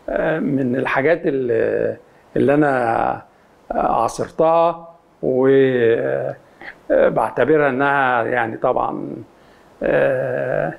آه، من الحاجات اللي, اللي انا عاصرتها وبعتبرها انها يعني طبعا آه،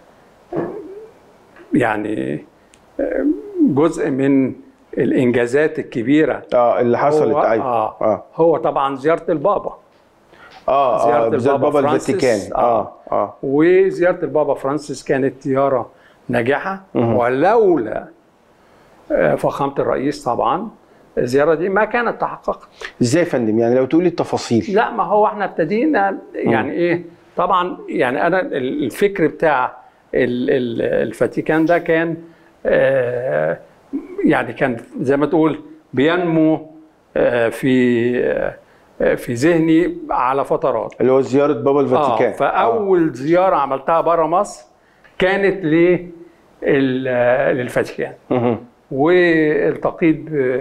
يعني آه، جزء من الانجازات الكبيره اه اللي حصلت هو ايوه آه اه هو طبعا زياره البابا اه زيارة اه بالذات البابا بابا فرانسيس. الفاتيكان اه اه وزياره البابا فرانسيس كانت زياره ناجحه مهم. ولولا آه، فخامه الرئيس طبعا الزياره دي ما كانت تحققت ازاي يا فندم يعني لو تقولي التفاصيل لا ما هو احنا ابتدينا يعني ايه طبعا يعني انا الفكر بتاع ال- ال- الفاتيكان ده كان آه، يعني كان زي ما تقول بينمو آه، في آه، في ذهني على فترات اللي هو زياره بابا الفاتيكان اه فاول زياره عملتها بره مصر كانت لل- للفاتيكان مهم. والتقيت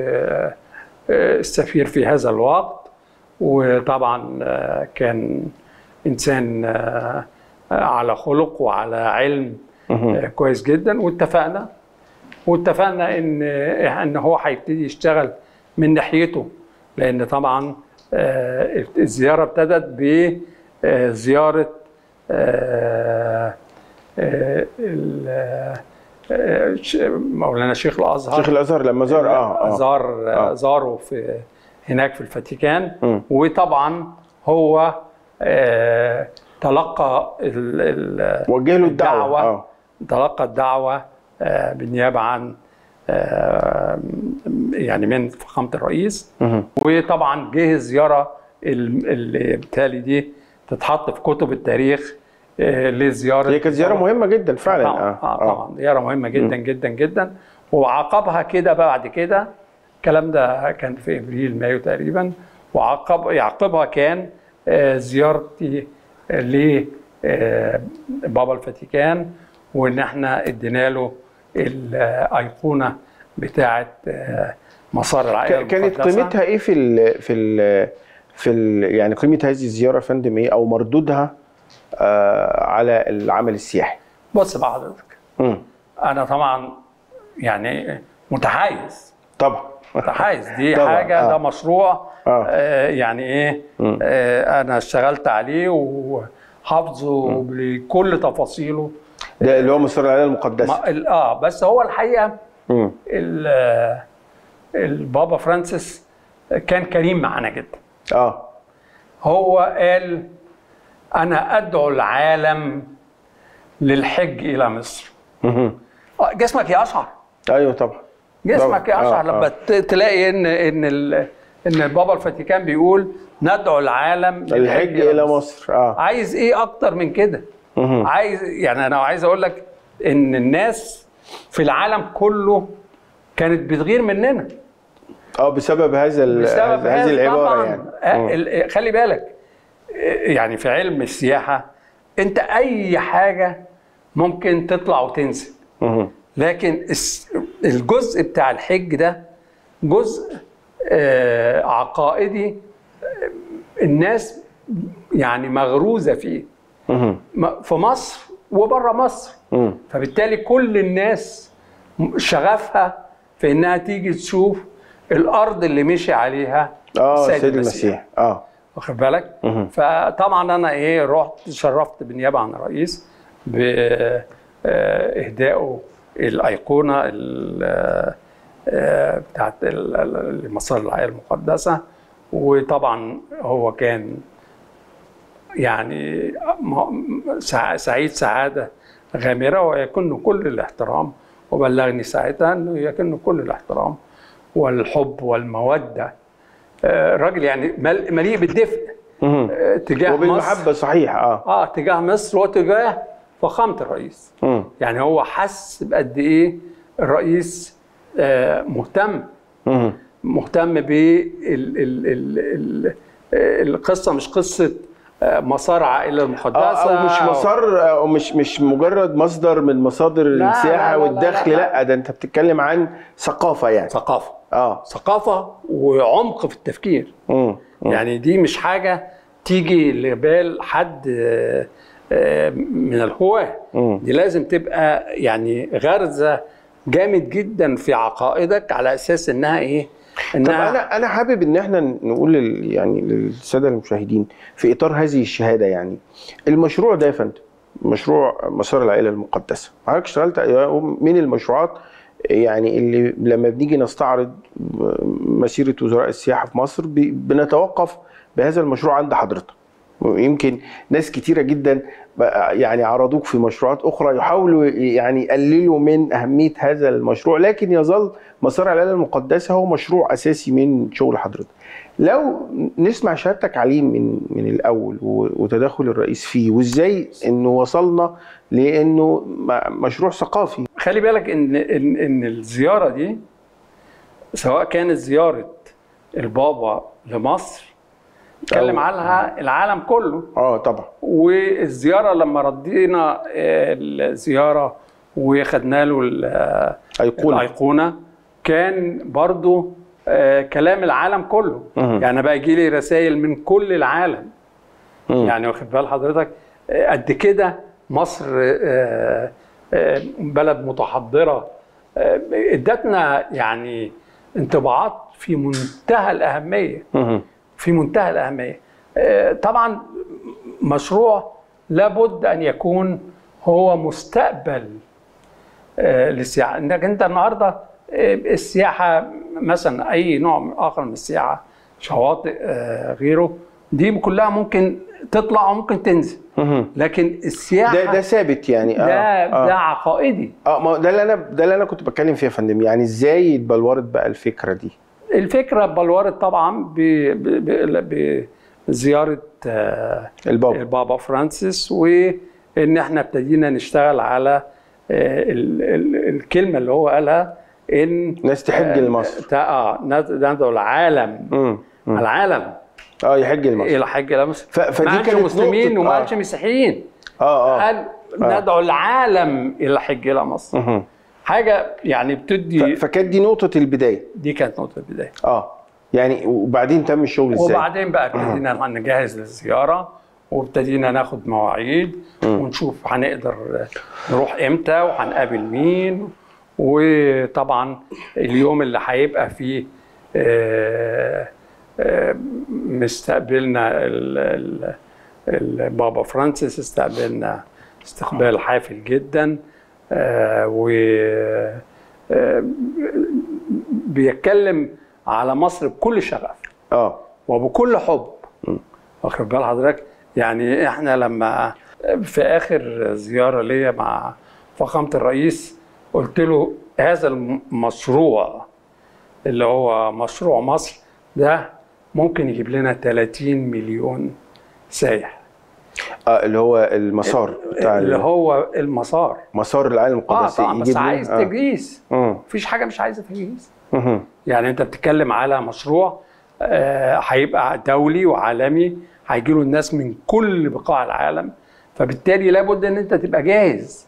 بالسفير في هذا الوقت وطبعا آه، كان انسان آه، على خلق وعلى علم آه، كويس جدا واتفقنا واتفقنا ان ان هو هيبتدي يشتغل من ناحيته لان طبعا آه، الزياره ابتدت بزياره آه، آه، ال- آه، ش- مولانا شيخ الازهر شيخ الازهر لما زار اه اه زار آه. زاروا في هناك في الفاتيكان مم. وطبعا هو آه، تلقى ال- ال- وجه له الدعوه الدعوة. اه تلقى الدعوة آه، بالنيابة عن آه، يعني من فخامة الرئيس مهم. وطبعا جه الزيارة ال- اللي بالتالي دي تتحط في كتب التاريخ آه، لزيارة هي كانت زياره مهمه جدا فعلا طبعا اه آه طبعا زياره مهمه جدا جدا جدا وعقبها كده بعد كده الكلام ده كان في ابريل مايو تقريبا وعقب يعقبها كان آه، زيارتي ل آه، بابا الفاتيكان وان احنا ادينا له الايقونه بتاعه آه، مسار العائله ك- كانت المقدسة. قيمتها ايه في ال في ال في ال يعني قيمه هذه الزياره يا فندم ايه او مردودها آه على العمل السياحي بص بقى حضرتك مم. انا طبعا يعني متحيز طبعا متحيز دي طبعاً، حاجه آه. ده مشروع آه. آه يعني ايه مم. آه انا اشتغلت عليه وحافظه بكل تفاصيله ده اللي هو مصر العائله المقدسه ما ال- اه بس هو الحقيقه مم. ال- آه، البابا فرانسيس كان كريم معانا جدا اه هو قال انا ادعو العالم للحج الى مصر مهم. آه، جسمك يشعر ايوه طبعا جسمك طبعاً. يشعر آه، لما آه. ت- تلاقي ان ان ال- ان بابا الفاتيكان بيقول ندعو العالم الحج الى مصر اه عايز ايه اكتر من كده مهم. عايز يعني انا عايز اقول لك ان الناس في العالم كله كانت بتغير مننا اه بسبب هذا ال- بسبب هذه هذا العباره طبعا يعني آه، مم. ال- خلي بالك آه، يعني في علم السياحه انت اي حاجه ممكن تطلع وتنزل مهم. لكن الس- الجزء بتاع الحج ده جزء آه، عقائدي آه، الناس يعني مغروزه فيه مهم. م- في مصر وبره مصر مم. فبالتالي كل الناس م- شغفها في انها تيجي تشوف الارض اللي مشي عليها اه سيد المسيح اه واخد بالك مهم. فطبعا انا ايه رحت شرفت بالنيابه عن الرئيس باهدائه الايقونه ال- آه، بتاعت ال- ال- مسار العائله المقدسه وطبعا هو كان يعني م- سع- سعيد سعاده غامره ويكن كل الاحترام وبلغني ساعتها انه يكن كل الاحترام والحب والموده آه، راجل يعني مل- مليء بالدفء مهم. آه، تجاه مصر وبالمحبه صحيح اه اه تجاه مصر وتجاه فخامه الرئيس مم. يعني هو حس بقد ايه الرئيس آه، مهتم مهم. مهتم بالقصه مش قصه آه، مسار عائله المقدسه اه او مش مسار او مش مش مجرد مصدر من مصادر لا، السياحه لا، لا، والدخل لا، لا, لا. ده انت بتتكلم عن ثقافه يعني ثقافه اه ثقافه وعمق في التفكير مم. مم. يعني دي مش حاجه تيجي لبال حد آه، آه، من الهواه مم. دي لازم تبقى يعني غارزه جامد جدا في عقائدك على اساس انها ايه طب انها انا انا حابب ان احنا نقول لل يعني للساده المشاهدين في اطار هذه الشهاده يعني المشروع ده يا فندم مشروع مسار العائله المقدسه حضرتك اشتغلت من المشروعات يعني اللي لما بنيجي نستعرض مسيره وزراء السياحه في مصر ب- بنتوقف بهذا المشروع عند حضرتك يمكن ناس كتيرة جدا بقى يعني عرضوك في مشروعات أخرى يحاولوا يعني يقللوا من أهمية هذا المشروع لكن يظل مسار العائلة المقدسة هو مشروع أساسي من شغل حضرتك لو نسمع شهادتك عليه من من الأول و- وتدخل الرئيس فيه وإزاي إنه وصلنا لأنه م- مشروع ثقافي خلي بالك ان ان ان الزياره دي سواء كانت زياره البابا لمصر اتكلم أو- عنها العالم كله اه طبعا والزياره لما ردينا آه، الزياره وخدنا له ال- آه، أيقونة الايقونه كان برضو آه، كلام العالم كله مهم. يعني بقى يجي لي رسائل من كل العالم مم. يعني واخد بال حضرتك آه، قد كده مصر آه، آه، بلد متحضره آه، ادتنا يعني انطباعات في منتهى الاهميه مهم. في منتهى الأهمية آه، طبعا مشروع لابد أن يكون هو مستقبل آه، للسياحة انك انت النهارده آه، السياحة مثلا أي نوع من آخر من السياحة شواطئ آه، غيره دي كلها ممكن تطلع وممكن تنزل مهم. لكن السياحة ده ده ثابت يعني ده, آه. ده عقائدي اه ما هو ده اللي انا ده اللي انا كنت بتكلم فيه يا فندم يعني ازاي اتبلورت بقى الفكره دي الفكرة بلورت طبعا ب- ب- ب- بزيارة آه، البابا البابا فرانسيس وان احنا ابتدينا نشتغل على آه، ال- ال- الكلمه اللي هو قالها ان ناس تحج لمصر تا- اه ند- ندعو العالم امم أمم. العالم اه يحج لمصر الى حج الى مصر ف- فدي ما قالش كانت مسلمين نقطة- وما آه. قالش مسيحيين اه اه قال ندعو العالم الى حج الى مصر مهم. حاجه يعني ف- بتدي فكانت دي نقطه البدايه دي كانت نقطه البدايه اه يعني وبعدين تم الشغل ازاي وبعدين بقى ابتدينا نجهز للزياره وابتدينا ناخد مواعيد ونشوف هنقدر نروح امتى وهنقابل مين وطبعا اليوم اللي هيبقى فيه آه، آه، مستقبلنا ال- ال- البابا فرانسيس استقبلنا استقبال حافل جدا آه، و آه، بيتكلم على مصر بكل شغف اه وبكل حب واخد بال حضرتك يعني احنا لما في اخر زياره ليا مع فخامه الرئيس قلت له هذا المشروع اللي هو مشروع مصر ده ممكن يجيب لنا 30 مليون سايح اه اللي هو المسار بتاع اللي ال- هو المسار مسار العالم اه المقدس طبعا بس يجيب لنا- عايز آه. تجهيز مم. مفيش حاجه مش عايزه تجهيز مهم. يعني انت بتتكلم على مشروع آه، هيبقى دولي وعالمي هيجي له الناس من كل بقاع العالم فبالتالي لابد ان انت تبقى جاهز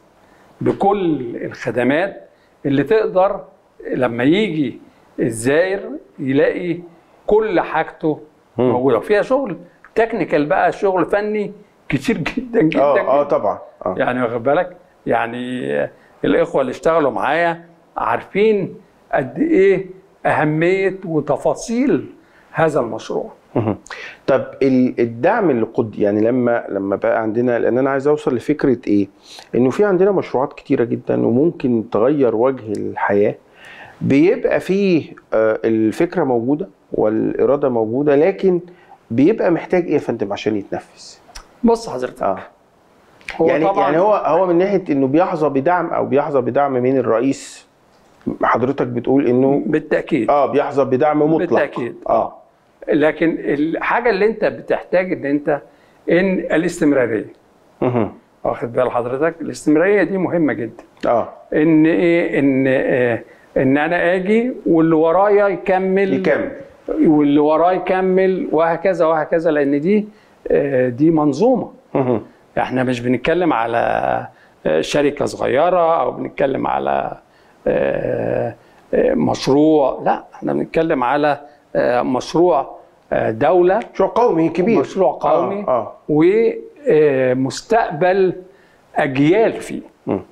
بكل الخدمات اللي تقدر لما يجي الزائر يلاقي كل حاجته موجوده وفيها شغل تكنيكال بقى شغل فني كتير جدا جدا, اه اه جداً. طبعا اه يعني واخد بالك يعني آه، الاخوه اللي اشتغلوا معايا عارفين قد ايه اهميه وتفاصيل هذا المشروع مهم. طب ال- الدعم اللي قد يعني لما لما بقى عندنا لان انا عايز اوصل لفكره ايه؟ انه في عندنا مشروعات كتيره جدا وممكن تغير وجه الحياه بيبقى فيه آه، الفكره موجوده والاراده موجوده لكن بيبقى محتاج ايه يا فندم عشان يتنفذ؟ بص حضرتك اه هو يعني طبعا يعني هو هو من ناحيه انه بيحظى بدعم او بيحظى بدعم من الرئيس حضرتك بتقول انه بالتاكيد اه بيحظى بدعم مطلق بالتاكيد اه لكن الحاجه اللي انت بتحتاج ان انت ان الاستمراريه مهم. واخد بال حضرتك الاستمراريه دي مهمه جدا اه ان ايه ان آه ان انا اجي واللي ورايا يكمل يكمل واللي وراه يكمل وهكذا وهكذا لان دي آه، دي منظومه مهم. احنا مش بنتكلم على آه، شركه صغيره او بنتكلم على آه، آه، مشروع لا احنا بنتكلم على آه، مشروع آه، دوله مشروع قومي كبير مشروع قومي اه, آه. ومستقبل اجيال فيه مم.